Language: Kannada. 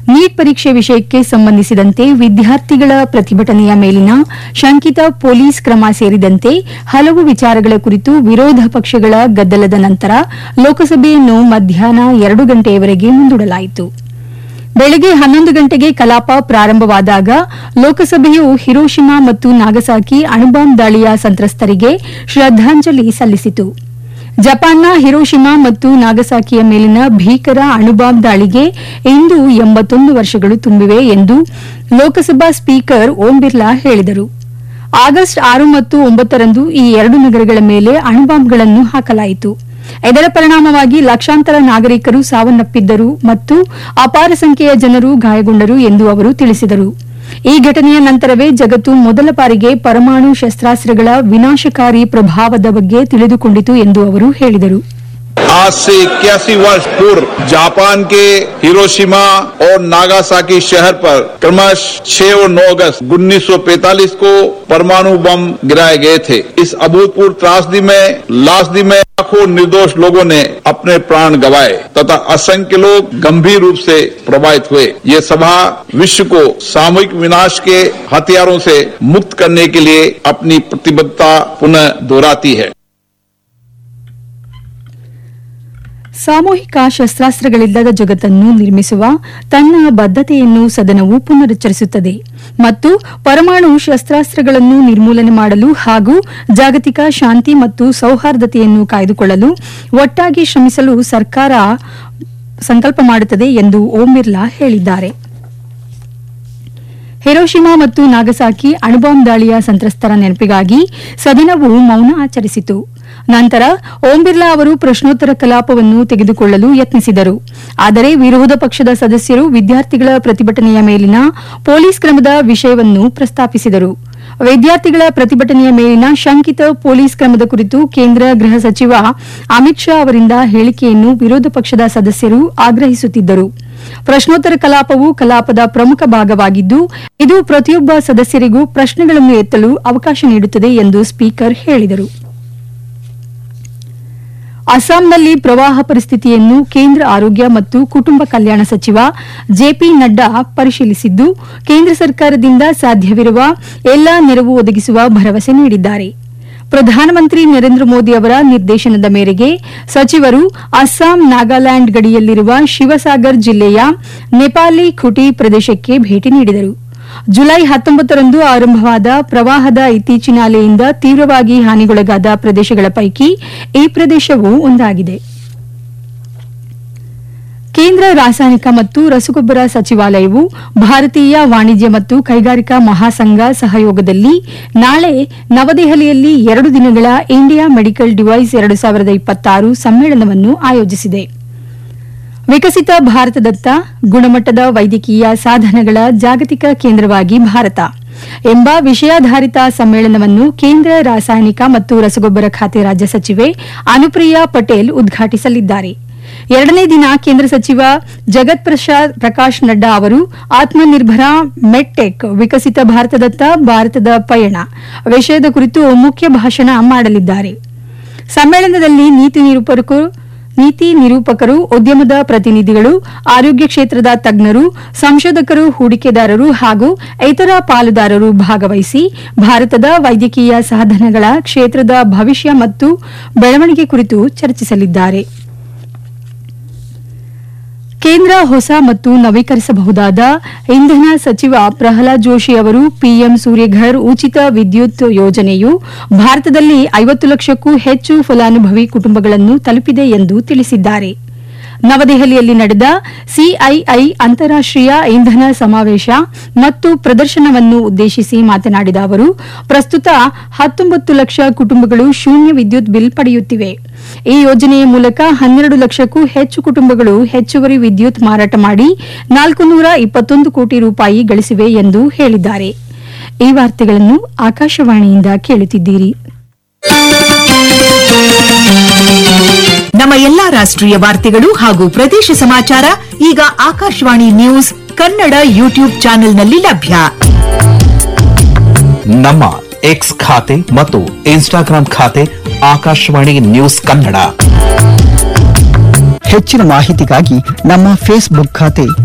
ನೀಟ್ ಪರೀಕ್ಷೆ ವಿಷಯಕ್ಕೆ ಸಂಬಂಧಿಸಿದಂತೆ ವಿದ್ಯಾರ್ಥಿಗಳ ಪ್ರತಿಭಟನೆಯ ಮೇಲಿನ ಶಂಕಿತ ಪೊಲೀಸ್ ಕ್ರಮ ಸೇರಿದಂತೆ ಹಲವು ವಿಚಾರಗಳ ಕುರಿತು ವಿರೋಧ ಪಕ್ಷಗಳ ಗದ್ದಲದ ನಂತರ ಲೋಕಸಭೆಯನ್ನು ಮಧ್ಯಾಹ್ನ ಎರಡು ಗಂಟೆಯವರೆಗೆ ಮುಂದೂಡಲಾಯಿತು ಬೆಳಗ್ಗೆ ಹನ್ನೊಂದು ಗಂಟೆಗೆ ಕಲಾಪ ಪ್ರಾರಂಭವಾದಾಗ ಲೋಕಸಭೆಯು ಹಿರೋಶಿಮಾ ಮತ್ತು ನಾಗಸಾಕಿ ಅಣುಬಾಂಬ್ ದಾಳಿಯ ಸಂತ್ರಸ್ತರಿಗೆ ಶ್ರದ್ದಾಂಜಲಿ ಸಲ್ಲಿಸಿತು ಜಪಾನ್ನ ಹಿರೋಶಿಮಾ ಮತ್ತು ನಾಗಸಾಕಿಯ ಮೇಲಿನ ಭೀಕರ ಅಣುಬಾಂಬ್ ದಾಳಿಗೆ ಇಂದು ಎಂಬತ್ತೊಂದು ವರ್ಷಗಳು ತುಂಬಿವೆ ಎಂದು ಲೋಕಸಭಾ ಸ್ಪೀಕರ್ ಓಂ ಬಿರ್ಲಾ ಹೇಳಿದರು ಆಗಸ್ಟ್ ಆರು ಮತ್ತು ಒಂಬತ್ತರಂದು ಈ ಎರಡು ನಗರಗಳ ಮೇಲೆ ಅಣುಬಾಂಬ್ಗಳನ್ನು ಹಾಕಲಾಯಿತು ಇದರ ಪರಿಣಾಮವಾಗಿ ಲಕ್ಷಾಂತರ ನಾಗರಿಕರು ಸಾವನ್ನಪ್ಪಿದ್ದರು ಮತ್ತು ಅಪಾರ ಸಂಖ್ಯೆಯ ಜನರು ಗಾಯಗೊಂಡರು ಎಂದು ಅವರು ತಿಳಿಸಿದರು ಈ ಘಟನೆಯ ನಂತರವೇ ಜಗತ್ತು ಮೊದಲ ಬಾರಿಗೆ ಪರಮಾಣು ಶಸ್ತ್ರಾಸ್ತ್ರಗಳ ವಿನಾಶಕಾರಿ ಪ್ರಭಾವದ ಬಗ್ಗೆ ತಿಳಿದುಕೊಂಡಿತು ಎಂದು ಅವರು ಹೇಳಿದರು आज से इक्यासी वर्ष पूर्व जापान के हिरोशिमा और नागासाकी शहर पर क्रमश 6 और 9 अगस्त 1945 को परमाणु बम गिराए गए थे इस अभूतपूर्व त्रासदी में लाशदी में लाखों निर्दोष लोगों ने अपने प्राण गंवाए तथा असंख्य लोग गंभीर रूप से प्रभावित हुए ये सभा विश्व को सामूहिक विनाश के हथियारों से मुक्त करने के लिए अपनी प्रतिबद्धता पुनः दोहराती है ಸಾಮೂಹಿಕ ಶಸ್ತ್ರಾಸ್ತ್ರಗಳಿಲ್ಲದ ಜಗತ್ತನ್ನು ನಿರ್ಮಿಸುವ ತನ್ನ ಬದ್ಧತೆಯನ್ನು ಸದನವು ಪುನರುಚ್ಚರಿಸುತ್ತದೆ ಮತ್ತು ಪರಮಾಣು ಶಸ್ತ್ರಾಸ್ತ್ರಗಳನ್ನು ನಿರ್ಮೂಲನೆ ಮಾಡಲು ಹಾಗೂ ಜಾಗತಿಕ ಶಾಂತಿ ಮತ್ತು ಸೌಹಾರ್ದತೆಯನ್ನು ಕಾಯ್ದುಕೊಳ್ಳಲು ಒಟ್ಟಾಗಿ ಶ್ರಮಿಸಲು ಸರ್ಕಾರ ಸಂಕಲ್ಪ ಮಾಡುತ್ತದೆ ಎಂದು ಓಂ ಬಿರ್ಲಾ ಹೇಳಿದ್ದಾರೆ ಹಿರೋಶಿಮಾ ಮತ್ತು ನಾಗಸಾಕಿ ಅಣುಬಾಂಬ್ ದಾಳಿಯ ಸಂತ್ರಸ್ತರ ನೆನಪಿಗಾಗಿ ಸದನವು ಮೌನ ಆಚರಿಸಿತು ನಂತರ ಓಂ ಬಿರ್ಲಾ ಅವರು ಪ್ರಶ್ನೋತ್ತರ ಕಲಾಪವನ್ನು ತೆಗೆದುಕೊಳ್ಳಲು ಯತ್ನಿಸಿದರು ಆದರೆ ವಿರೋಧ ಪಕ್ಷದ ಸದಸ್ಯರು ವಿದ್ಯಾರ್ಥಿಗಳ ಪ್ರತಿಭಟನೆಯ ಮೇಲಿನ ಪೊಲೀಸ್ ಕ್ರಮದ ವಿಷಯವನ್ನು ಪ್ರಸ್ತಾಪಿಸಿದರು ವಿದ್ಯಾರ್ಥಿಗಳ ಪ್ರತಿಭಟನೆಯ ಮೇಲಿನ ಶಂಕಿತ ಪೊಲೀಸ್ ಕ್ರಮದ ಕುರಿತು ಕೇಂದ್ರ ಗೃಹ ಸಚಿವ ಅಮಿತ್ ಶಾ ಅವರಿಂದ ಹೇಳಿಕೆಯನ್ನು ವಿರೋಧ ಪಕ್ಷದ ಸದಸ್ಯರು ಆಗ್ರಹಿಸುತ್ತಿದ್ದರು ಪ್ರಶ್ನೋತ್ತರ ಕಲಾಪವು ಕಲಾಪದ ಪ್ರಮುಖ ಭಾಗವಾಗಿದ್ದು ಇದು ಪ್ರತಿಯೊಬ್ಬ ಸದಸ್ಯರಿಗೂ ಪ್ರಶ್ನೆಗಳನ್ನು ಎತ್ತಲು ಅವಕಾಶ ನೀಡುತ್ತದೆ ಎಂದು ಸ್ಪೀಕರ್ ಹೇಳಿದರು ಅಸ್ಸಾಂನಲ್ಲಿ ಪ್ರವಾಹ ಪರಿಸ್ಥಿತಿಯನ್ನು ಕೇಂದ್ರ ಆರೋಗ್ಯ ಮತ್ತು ಕುಟುಂಬ ಕಲ್ಯಾಣ ಸಚಿವ ಜೆಪಿ ನಡ್ಡಾ ಪರಿಶೀಲಿಸಿದ್ದು ಕೇಂದ್ರ ಸರ್ಕಾರದಿಂದ ಸಾಧ್ಯವಿರುವ ಎಲ್ಲಾ ನೆರವು ಒದಗಿಸುವ ಭರವಸೆ ನೀಡಿದ್ದಾರೆ ಪ್ರಧಾನಮಂತ್ರಿ ನರೇಂದ್ರ ಮೋದಿ ಅವರ ನಿರ್ದೇಶನದ ಮೇರೆಗೆ ಸಚಿವರು ಅಸ್ಸಾಂ ನಾಗಾಲ್ಯಾಂಡ್ ಗಡಿಯಲ್ಲಿರುವ ಶಿವಸಾಗರ್ ಜಿಲ್ಲೆಯ ನೆಪಾಲಿ ಖುಟಿ ಪ್ರದೇಶಕ್ಕೆ ಭೇಟಿ ನೀಡಿದರು ಜುಲೈ ಹತ್ತೊಂಬತ್ತರಂದು ಆರಂಭವಾದ ಪ್ರವಾಹದ ಇತ್ತೀಚಿನ ಅಲೆಯಿಂದ ತೀವ್ರವಾಗಿ ಹಾನಿಗೊಳಗಾದ ಪ್ರದೇಶಗಳ ಪೈಕಿ ಈ ಪ್ರದೇಶವೂ ಒಂದಾಗಿದೆ ಕೇಂದ್ರ ರಾಸಾಯನಿಕ ಮತ್ತು ರಸಗೊಬ್ಬರ ಸಚಿವಾಲಯವು ಭಾರತೀಯ ವಾಣಿಜ್ಯ ಮತ್ತು ಕೈಗಾರಿಕಾ ಮಹಾಸಂಘ ಸಹಯೋಗದಲ್ಲಿ ನಾಳೆ ನವದೆಹಲಿಯಲ್ಲಿ ಎರಡು ದಿನಗಳ ಇಂಡಿಯಾ ಮೆಡಿಕಲ್ ಡಿವೈಸ್ ಎರಡು ಸಾವಿರದ ಇಪ್ಪತ್ತಾರು ಸಮ್ಮೇಳನವನ್ನು ಆಯೋಜಿಸಿದೆ ವಿಕಸಿತ ಭಾರತದತ್ತ ಗುಣಮಟ್ಟದ ವೈದ್ಯಕೀಯ ಸಾಧನಗಳ ಜಾಗತಿಕ ಕೇಂದ್ರವಾಗಿ ಭಾರತ ಎಂಬ ವಿಷಯಾಧಾರಿತ ಸಮ್ಮೇಳನವನ್ನು ಕೇಂದ್ರ ರಾಸಾಯನಿಕ ಮತ್ತು ರಸಗೊಬ್ಬರ ಖಾತೆ ರಾಜ್ಯ ಸಚಿವೆ ಅನುಪ್ರಿಯಾ ಪಟೇಲ್ ಉದ್ಘಾಟಿಸಲಿದ್ದಾರೆ ಎರಡನೇ ದಿನ ಕೇಂದ್ರ ಸಚಿವ ಜಗತ್ ಪ್ರಸಾದ್ ಪ್ರಕಾಶ್ ನಡ್ಡಾ ಅವರು ಆತ್ಮನಿರ್ಭರ ಮೆಡ್ಟೆಕ್ ವಿಕಸಿತ ಭಾರತದತ್ತ ಭಾರತದ ಪಯಣ ವಿಷಯದ ಕುರಿತು ಮುಖ್ಯ ಭಾಷಣ ಮಾಡಲಿದ್ದಾರೆ ಸಮ್ಮೇಳನದಲ್ಲಿ ನೀತಿ ನಿರೂಪಕರು ನೀತಿ ನಿರೂಪಕರು ಉದ್ಯಮದ ಪ್ರತಿನಿಧಿಗಳು ಆರೋಗ್ಯ ಕ್ಷೇತ್ರದ ತಜ್ಞರು ಸಂಶೋಧಕರು ಹೂಡಿಕೆದಾರರು ಹಾಗೂ ಇತರ ಪಾಲುದಾರರು ಭಾಗವಹಿಸಿ ಭಾರತದ ವೈದ್ಯಕೀಯ ಸಾಧನಗಳ ಕ್ಷೇತ್ರದ ಭವಿಷ್ಯ ಮತ್ತು ಬೆಳವಣಿಗೆ ಕುರಿತು ಚರ್ಚಿಸಲಿದ್ದಾರೆ ಕೇಂದ್ರ ಹೊಸ ಮತ್ತು ನವೀಕರಿಸಬಹುದಾದ ಇಂಧನ ಸಚಿವ ಪ್ರಹ್ಲಾದ್ ಜೋಶಿ ಅವರು ಪಿಎಂ ಸೂರ್ಯಘರ್ ಉಚಿತ ವಿದ್ಯುತ್ ಯೋಜನೆಯು ಭಾರತದಲ್ಲಿ ಐವತ್ತು ಲಕ್ಷಕ್ಕೂ ಹೆಚ್ಚು ಫಲಾನುಭವಿ ಕುಟುಂಬಗಳನ್ನು ತಲುಪಿದೆ ಎಂದು ತಿಳಿಸಿದ್ದಾರೆ ನವದೆಹಲಿಯಲ್ಲಿ ನಡೆದ ಸಿಐಐ ಅಂತಾರಾಷ್ಟೀಯ ಇಂಧನ ಸಮಾವೇಶ ಮತ್ತು ಪ್ರದರ್ಶನವನ್ನು ಉದ್ದೇಶಿಸಿ ಮಾತನಾಡಿದ ಅವರು ಪ್ರಸ್ತುತ ಹತ್ತೊಂಬತ್ತು ಲಕ್ಷ ಕುಟುಂಬಗಳು ಶೂನ್ಯ ವಿದ್ಯುತ್ ಬಿಲ್ ಪಡೆಯುತ್ತಿವೆ ಈ ಯೋಜನೆಯ ಮೂಲಕ ಹನ್ನೆರಡು ಲಕ್ಷಕ್ಕೂ ಹೆಚ್ಚು ಕುಟುಂಬಗಳು ಹೆಚ್ಚುವರಿ ವಿದ್ಯುತ್ ಮಾರಾಟ ಮಾಡಿ ನಾಲ್ಕು ನೂರ ಇಪ್ಪತ್ತೊಂದು ಕೋಟಿ ರೂಪಾಯಿ ಗಳಿಸಿವೆ ಎಂದು ಹೇಳಿದ್ದಾರೆ ಈ ವಾರ್ತೆಗಳನ್ನು ಆಕಾಶವಾಣಿಯಿಂದ ಕೇಳುತ್ತಿದ್ದೀರಿ ನಮ್ಮ ಎಲ್ಲಾ ರಾಷ್ಟ್ರೀಯ ವಾರ್ತೆಗಳು ಹಾಗೂ ಪ್ರದೇಶ ಸಮಾಚಾರ ಈಗ ಆಕಾಶವಾಣಿ ನ್ಯೂಸ್ ಕನ್ನಡ ಯೂಟ್ಯೂಬ್ ಚಾನೆಲ್ನಲ್ಲಿ ಲಭ್ಯ ನಮ್ಮ ಎಕ್ಸ್ ಖಾತೆ ಮತ್ತು ಇನ್ಸ್ಟಾಗ್ರಾಂ ಖಾತೆ ಆಕಾಶವಾಣಿ ನ್ಯೂಸ್ ಕನ್ನಡ ಹೆಚ್ಚಿನ ಮಾಹಿತಿಗಾಗಿ ನಮ್ಮ ಫೇಸ್ಬುಕ್ ಖಾತೆ